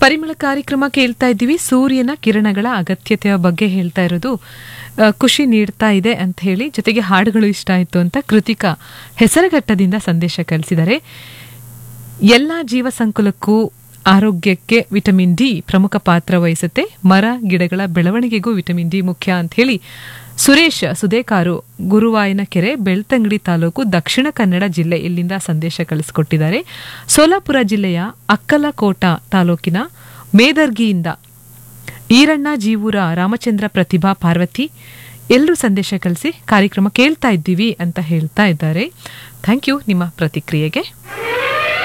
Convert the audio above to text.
ಪರಿಮಳ ಕಾರ್ಯಕ್ರಮ ಕೇಳ್ತಾ ಇದ್ದೀವಿ ಸೂರ್ಯನ ಕಿರಣಗಳ ಅಗತ್ಯತೆಯ ಬಗ್ಗೆ ಹೇಳ್ತಾ ಇರೋದು ಆ, ಖುಷಿ ನೀಡ್ತಾ ಇದೆ ಅಂತ ಹೇಳಿ ಜೊತೆಗೆ ಹಾಡುಗಳು ಇಷ್ಟ ಆಯಿತು ಅಂತ ಕೃತಿಕಾ ಹೆಸರುಘಟ್ಟದಿಂದ ಸಂದೇಶ ಕಳಿಸಿದ್ದಾರೆ ಎಲ್ಲ ಜೀವ ಸಂಕುಲಕ್ಕೂ ಆರೋಗ್ಯಕ್ಕೆ ವಿಟಮಿನ್ ಡಿ ಪ್ರಮುಖ ಪಾತ್ರ ವಹಿಸುತ್ತೆ ಮರ ಗಿಡಗಳ ಬೆಳವಣಿಗೆಗೂ ವಿಟಮಿನ್ ಡಿ ಮುಖ್ಯ ಅಂತ ಹೇಳಿ ಸುರೇಶ್ ಸುದೇಕಾರು ಗುರುವಾಯನ ಕೆರೆ ಬೆಳ್ತಂಗಡಿ ತಾಲೂಕು ದಕ್ಷಿಣ ಕನ್ನಡ ಜಿಲ್ಲೆ ಇಲ್ಲಿಂದ ಸಂದೇಶ ಕಳಿಸಿಕೊಟ್ಟಿದ್ದಾರೆ ಸೋಲಾಪುರ ಜಿಲ್ಲೆಯ ಅಕ್ಕಲಕೋಟ ತಾಲೂಕಿನ ಮೇದರ್ಗಿಯಿಂದ ಈರಣ್ಣ ಜೀವೂರ ರಾಮಚಂದ್ರ ಪ್ರತಿಭಾ ಪಾರ್ವತಿ ಎಲ್ಲರೂ ಸಂದೇಶ ಕಳಿಸಿ ಕಾರ್ಯಕ್ರಮ ಕೇಳ್ತಾ ಇದ್ದೀವಿ ಅಂತ ಹೇಳ್ತಾ ಇದ್ದಾರೆ ಥ್ಯಾಂಕ್ ಯು ನಿಮ್ಮ ಪ್ರತಿಕ್ರಿಯೆಗೆ